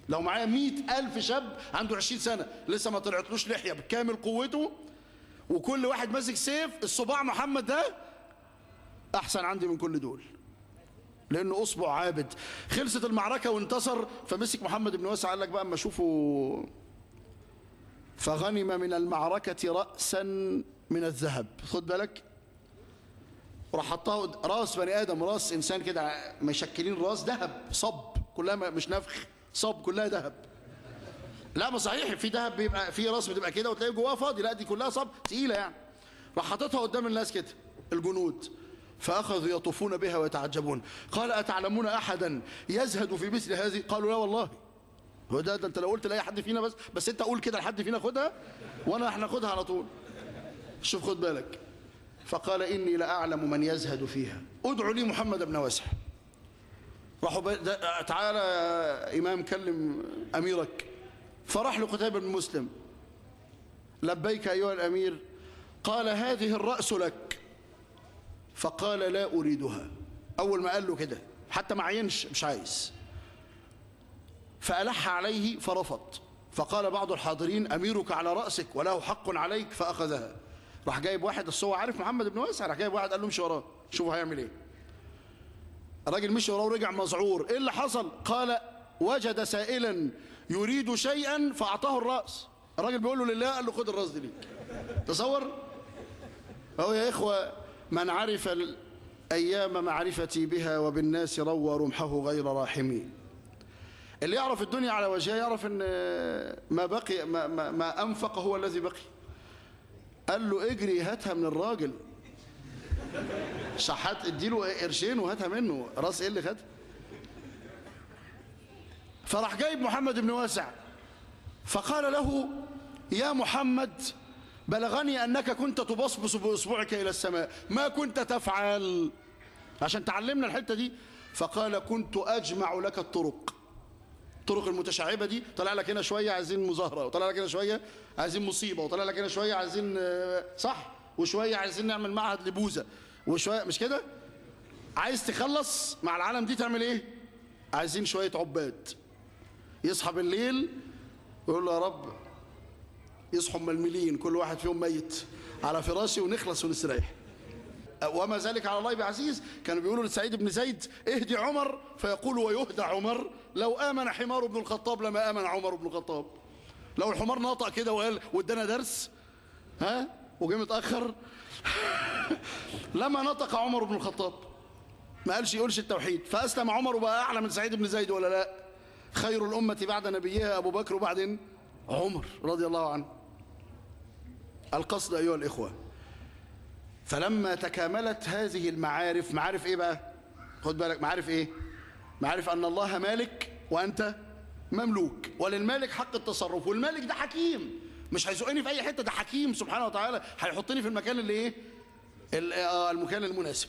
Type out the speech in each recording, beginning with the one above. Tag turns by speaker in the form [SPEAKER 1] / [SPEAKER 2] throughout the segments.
[SPEAKER 1] لو معايا مئة ألف شاب عنده عشرين سنة لسه ما طلعتلوش لحية بكامل قوته وكل واحد ماسك سيف الصباع محمد ده أحسن عندي من كل دول لأنه أصبع عابد خلصت المعركة وانتصر فمسك محمد بن واسع قال لك بقى أما أشوفه فغنم من المعركة رأسا من الذهب خد بالك وراح حطها قد- راس بني ادم راس انسان كده مشكلين راس ذهب صب كلها م- مش نفخ صب كلها ذهب لا ما صحيح في ذهب بيبقى في راس بتبقى كده وتلاقي جواها فاضي لا دي كلها صب تقيله يعني راح حاططها قدام الناس كده الجنود فاخذوا يطوفون بها ويتعجبون قال اتعلمون احدا يزهد في مثل هذه قالوا لا والله هو ده, ده انت لو قلت لاي حد فينا بس بس انت قول كده لحد فينا خدها وانا هناخدها على طول شوف خد بالك فقال إني لأعلم من يزهد فيها ادعوا لي محمد بن واسع راحوا ب... ده- تعالى يا إمام كلم أميرك فراح لقتيبة بن مسلم لبيك أيها الأمير قال هذه الرأس لك فقال لا أريدها أول ما قال له كده حتى ما عينش مش عايز فألح عليه فرفض فقال بعض الحاضرين أميرك على رأسك وله حق عليك فأخذها راح جايب واحد بس هو عارف محمد بن واسع راح جايب واحد قال له امشي وراه شوفوا هيعمل ايه الراجل مشي وراه ورجع مذعور ايه اللي حصل قال وجد سائلا يريد شيئا فاعطاه الراس الراجل بيقول له لله قال له خد الراس دي ليك تصور اهو يا اخوه من عرف الايام معرفتي بها وبالناس روى رمحه غير راحمين اللي يعرف الدنيا على وجهها يعرف ان ما بقي ما, ما, ما انفق هو الذي بقي قال له اجري هاتها من الراجل شحات اديله قرشين وهاتها منه راس ايه اللي خدها فراح جايب محمد بن واسع فقال له يا محمد بلغني انك كنت تبصبص باصبعك الى السماء ما كنت تفعل عشان تعلمنا الحته دي فقال كنت اجمع لك الطرق الطرق المتشعبه دي طلع لك هنا شويه عايزين مظاهره وطلع لك هنا شويه عايزين مصيبه وطلع لك هنا شويه عايزين آه، صح وشويه عايزين نعمل معهد لبوذا وشويه مش كده عايز تخلص مع العالم دي تعمل ايه عايزين شويه عباد يصحى بالليل يقول له يا رب يصحوا ململين كل واحد فيهم ميت على فراشي ونخلص ونستريح وما ذلك على الله بعزيز كانوا بيقولوا لسعيد بن زيد اهدي عمر فيقول ويهدى عمر لو آمن حمار بن الخطاب لما آمن عمر بن الخطاب لو الحمار نطق كده وقال وادانا درس ها وجه متأخر لما نطق عمر بن الخطاب ما قالش يقولش التوحيد فأسلم عمر وبقى أعلى من سعيد بن زيد ولا لا خير الأمة بعد نبيها أبو بكر وبعدين عمر رضي الله عنه القصد أيها الإخوة فلما تكاملت هذه المعارف معارف ايه بقى خد بالك معارف ايه معارف ان الله مالك وانت مملوك وللمالك حق التصرف والمالك ده حكيم مش هيزقني في اي حته ده حكيم سبحانه وتعالى هيحطني في المكان اللي ايه ال- آه، المكان المناسب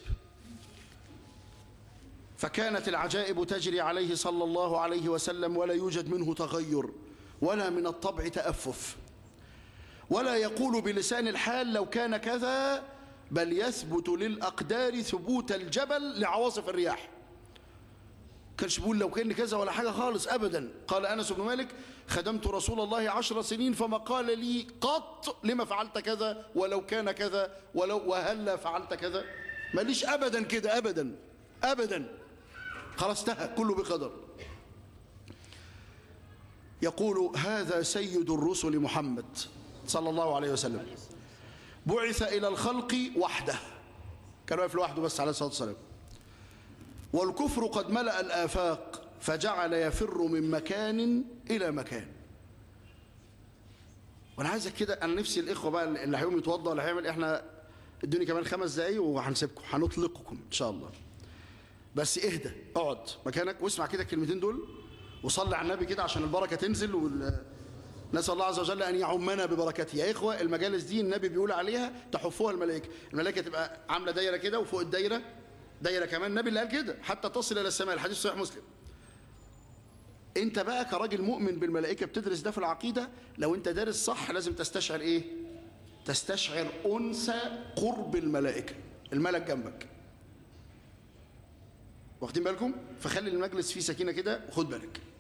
[SPEAKER 1] فكانت العجائب تجري عليه صلى الله عليه وسلم ولا يوجد منه تغير ولا من الطبع تأفف ولا يقول بلسان الحال لو كان كذا بل يثبت للأقدار ثبوت الجبل لعواصف الرياح كانش بيقول لو كان كذا ولا حاجة خالص أبدا قال أنس بن مالك خدمت رسول الله عشر سنين فما قال لي قط لما فعلت كذا ولو كان كذا ولو وهلا فعلت كذا ماليش أبدا كده أبدا أبدا خلاص انتهى كله بقدر يقول هذا سيد الرسل محمد صلى الله عليه وسلم بعث إلى الخلق وحده كان واقف لوحده بس عليه الصلاة والسلام والكفر قد ملأ الآفاق فجعل يفر من مكان إلى مكان وانا عايزك كده انا نفسي الاخوه بقى اللي هيقوم يتوضا ولا هيعمل احنا ادوني كمان خمس دقايق وهنسيبكم هنطلقكم ان شاء الله بس اهدى اقعد مكانك واسمع كده الكلمتين دول وصلي على النبي كده عشان البركه تنزل وال... نسال الله عز وجل ان يعمنا ببركته يا اخوه المجالس دي النبي بيقول عليها تحفها الملائكه الملائكه تبقى عامله دايره كده وفوق الدايره دايره كمان النبي اللي قال كده حتى تصل الى السماء الحديث صحيح مسلم انت بقى كراجل مؤمن بالملائكه بتدرس ده في العقيده لو انت دارس صح لازم تستشعر ايه تستشعر انس قرب الملائكه الملك جنبك واخدين بالكم فخلي المجلس فيه سكينه كده وخد بالك